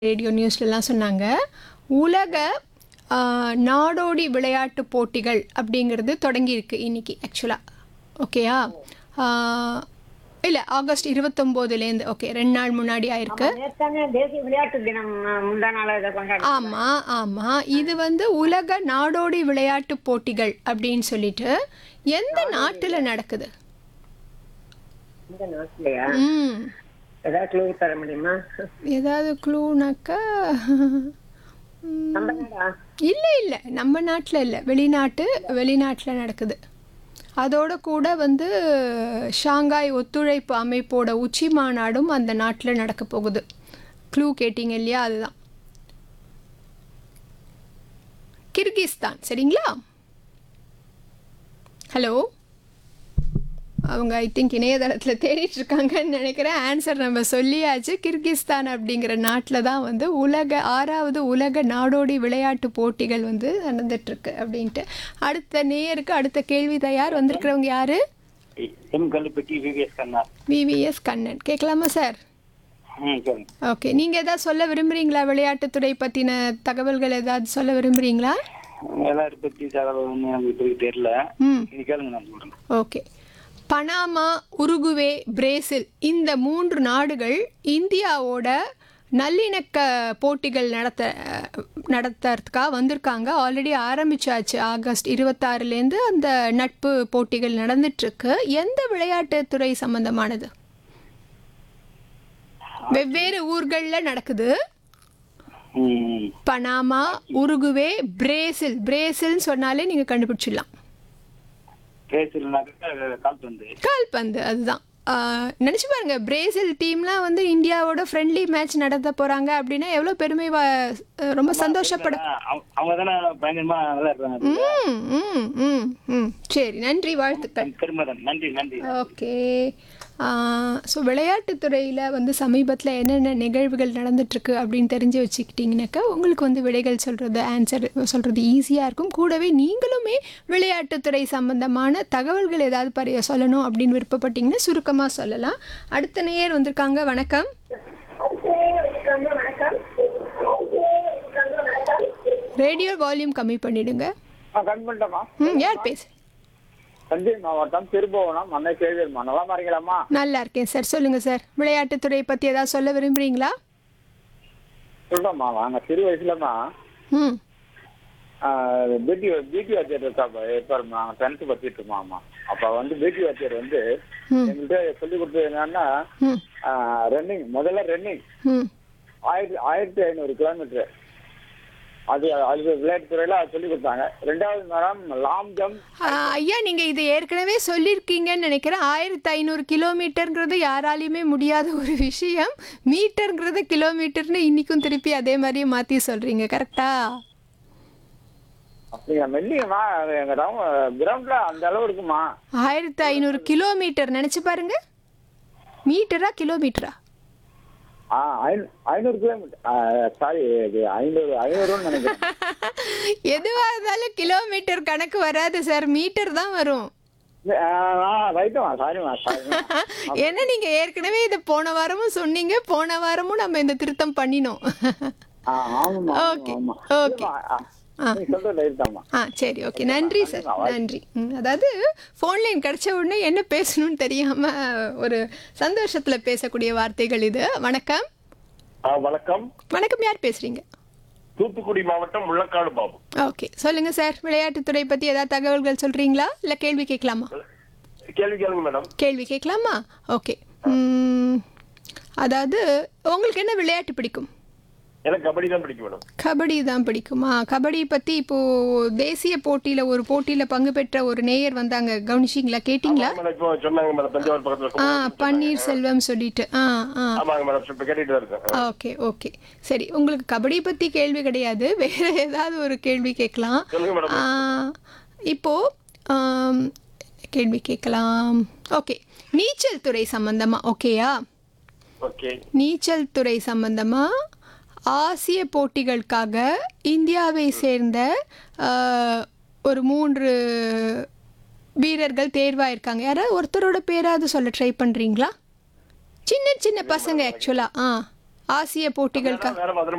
Radio நியூஸ்லலாம் சொன்னாங்க உலக ஆ, நாடோடி விளையாட்டு போட்டிகள் அப்படிங்கிறது தொடங்கியிருக்கு இன்னைக்கு ஆக்சுவலாக ஓகேயா இல்லை ஆகஸ்ட் இருபத்தொம்போதுலேருந்து ஓகே ரெண்டு நாள் முன்னாடி ஆயிருக்கு நேத்தாங்க தேசிய விளையாட்டு தினம் அஹ், முந்தா நாள் இதை கொண்டாடி ஆமாம் ஆமாம் இது வந்து உலக நாடோடி விளையாட்டு போட்டிகள் அப்படின்னு சொல்லிட்டு எந்த நாட்டில் நடக்குது இந்த நாட்டிலையா ம் ஏதாவது க்ளூ தர முடியுமா ஏதாவது க்ளூனாக்கா நம்ம நாடா இல்லை இல்லை நம்ம நாட்டில் இல்லை வெளிநாட்டு வெளிநாட்டில் நடக்குது அதோட கூட வந்து ஷாங்காய் ஒத்துழைப்பு அமைப்போட உச்சி மாநாடும் அந்த நாட்டில் நடக்க போகுது க்ளூ கேட்டிங்க இல்லையா அதுதான் கிர்கிஸ்தான் சரிங்களா ஹலோ அவங்க ஐ திங்க் இணையதளத்தில் தேடிட்டு இருக்காங்கன்னு நினைக்கிறேன் ஆன்சர் நம்ம சொல்லியாச்சு கிர்கிஸ்தான் அப்படிங்கிற நாட்டில் தான் வந்து உலக ஆறாவது உலக நாடோடி விளையாட்டு போட்டிகள் வந்து நடந்துட்டுருக்கு அப்படின்ட்டு அடுத்த நேயருக்கு அடுத்த கேள்வி தயார் வந்திருக்கிறவங்க யாரு M Kalluppatti V V S Kanna V V S Kannan கேட்கலாமா சார் ம் சரி ஓகே நீங்கள் ஏதாவது சொல்ல விரும்புகிறீங்களா விளையாட்டுத்துறை பற்றின தகவல்கள் ஏதாவது சொல்ல விரும்புகிறீங்களா எல்லாரும் பத்தி தகவல் ஒன்றும் நமக்கு இப்போதைக்கு தெரியல ம் இது கேளுங்க நான் சொல்றேன் ஓகே பனாமா உருகுவே பிரேசில் இந்த மூன்று நாடுகள் இந்தியாவோட நல்லிணக்க போட்டிகள் நடத்த நடத்துறதுக்காக வந்திருக்காங்க ஆல்ரெடி ஆரம்பிச்சாச்சு ஆகஸ்ட் இருபத்தாறுலேருந்து அந்த நட்பு போட்டிகள் நடந்துட்டுருக்கு எந்த விளையாட்டுத்துறை சம்பந்தமானது வெவ்வேறு ஊர்களில் நடக்குது ம் ம். பனாமா உருகுவே பிரேசில் பிரேசில்னு சொன்னாலே நீங்கள் கண்டுபிடிச்சிடலாம் பிரேசில்னாக்கா கால்பந்து கால்பந்து அதுதான் நினச்சி பாருங்க பிரேசில் டீம்லாம் வந்து இந்தியாவோட ஃப்ரெண்ட்லி மேட்ச் நடத்த போகிறாங்க அப்படின்னா எவ்வளோ பெருமை வா- அஹ் ரொம்ப சந்தோஷப்பட அவங்க- அவங்க தானே பயங்கரமா நல்லா இருக்காங்க ம் ம் ம் ம் சரி நன்றி வாழ்த்துக்கள் பெருமதம் நன்றி நன்றி ஓகே ஸோ விளையாட்டுத்துறையில் வந்து சமீபத்தில் என்னென்ன நிகழ்வுகள் நடந்துட்டுருக்கு அப்படின்னு தெரிஞ்சு வச்சுக்கிட்டிங்கனாக்கா உங்களுக்கு வந்து விடைகள் சொல்கிறது ஆன்சர் சொல்கிறது ஈஸியாக இருக்கும் கூடவே நீங்களுமே விளையாட்டுத்துறை சம்பந்தமான தகவல்கள் ஏதாவது பரிய சொல்லணும் அப்படின்னு விருப்பப்பட்டீங்கன்னா சுருக்கமாக சொல்லலாம் அடுத்த நேயர் வந்திருக்காங்க வணக்கம் ரேடியோ வால்யூம் கம்மி பண்ணிடுங்க கண் பண்ணிட்டோமா ம் யார் பேசு தஞ்சை மாவட்டம் திருபுவனம் அன்னை சேவியர்மா நல்லா இருக்கலாமா நல்லா இருக்கேன் சார் சொல்லுங்கள் சார் விளையாட்டுத்துறை பற்றி ஏதாவது சொல்ல விரும்புகிறீங்களா சொல்றோம்மா நாங்க சிறு வயசுலமா ம் பிடி பிடி வாத்தியார் இருக்கா இப்போ நாங்கள் டென்த்து படிச்சுட்டு இருக்கோம்மா அப்போ வந்து பிடி வாத்தியார் வந்து ம். எங்கள்கிட்ட சொல்லி கொடுத்தது என்னன்னா ம் ரன்னிங் முதல்ல ரன்னிங் ம் ஆயிரத்தி ஆயிரத்தி ஐநூறு கிலோமீட்டர் அது அது விளையாட்டுத்துறையில அது சொல்லி கொடுத்தாங்க ரெண்டாவது மேடம் லாங் ஜம்ப் ஆ, ஐயா நீங்கள் இது ஏற்கனவே சொல்லியிருக்கீங்கன்னு நினைக்கிறேன் ஆயிரத்தி ஐநூறு கிலோமீட்டருங்கிறது யாராலையுமே முடியாத ஒரு விஷயம் மீட்டருங்கிறது கிலோமீட்டர்னு இன்றைக்கும் திருப்பி அதே மாதிரியே மாற்றி சொல்கிறீங்க கரெக்டா அப்படிங்க மெல்லிங்கம்மா அது எங்க கிரவுண்ட்ல அந்த அளவு இருக்குமா ஆயிரத்தி ஐநூறு கிலோமீட்டர் நினச்சி பாருங்க மீட்டரா கிலோமீட்டரா ஆ ஐநூ- ஐநூறு கிலோமீட்டர் சாரி இது ஐநூறு ஐநூறுன்னு நினைக்கிறேன் எதுவாக இருந்தாலும் கிலோமீட்டர் கணக்கு வராது சார் மீட்டர் தான் வரும் ரைட்டுமா சாரிம்மா சாரிம்மா ஏன்னா நீங்கள் ஏற்கனவே இதை போன வாரமும் சொன்னீங்க போன வாரமும் நம்ம இந்த திருத்தம் பண்ணினோம் ஆ ஆமாம்மா Okay, ஆமா okay. நீ சொல்றது ரைட் தான்மா ஆ சரி ஓகே நன்றி சார் நன்றி ம், அதாவது ஃபோன் லைன் கிடைச்ச உடனே என்ன பேசணும்னு தெரியாமல் ஒரு சந்தோஷத்தில் பேசக்கூடிய வார்த்தைகள் இது வணக்கம் ஆ, வணக்கம் வணக்கம் யார் பேசுகிறீங்க தூத்துக்குடி மாவட்டம் முள்ளக்காடு பாபு ஓகே சொல்லுங்கள் சார் விளையாட்டுத்துறை பற்றி ஏதாவது தகவல்கள் சொல்கிறீங்களா இல்லை கேள்வி கேட்கலாமா கேள்வி கேளுங்க மேடம் கேள்வி கேட்கலாமா ஓகே ம், அதாவது உங்களுக்கு என்ன விளையாட்டு பிடிக்கும் எனக்கு கபடி தான் பிடிக்கும் மேடம் கபடி தான் பிடிக்குமா கபடி பற்றி இப்போது தேசிய போட்டியில் ஒரு போட்டியில் பங்கு பெற்ற ஒரு நேயர் வந்தாங்க கவனிச்சிங்களா கேட்டிங்களா மேடம் இப்போ சொன்னாங்க மேடம் தஞ்சாவூர் பக்கத்துல ஆ கும்பகோணம் பன்னீர் செல்வம் சொல்லிட்டு ஆ ஆ ஆமாங்க மேடம் இப்போ கேட்டுட்டு தான் இருக்கேன் ஓகே ஓகே சரி உங்களுக்கு கபடி பற்றி கேள்வி கிடையாது வேற ஏதாவது ஒரு கேள்வி கேட்கலாம் சொல்லுங்க மேடம் ஆ, இப்போ ஆம், கேள்வி கேட்கலாம் ஓகே நீச்சல் துறை சம்பந்தமா ஓகேயா ஓகே நீச்சல் துறை சம்பந்தமா ஆசிய போட்டிகளுக்காக இந்தியாவை சேர்ந்த ஆ, ஒரு மூன்று வீரர்கள் தேர்வாயிருக்காங்க யாராவது ஒருத்தரோட பேராவது சொல்ல ட்ரை பண்ணுறீங்களா சின்ன சின்ன பசங்க ஆக்சுவலாக ஆ ஆசிய போட்டிகளுக்காக வேற மாதிரி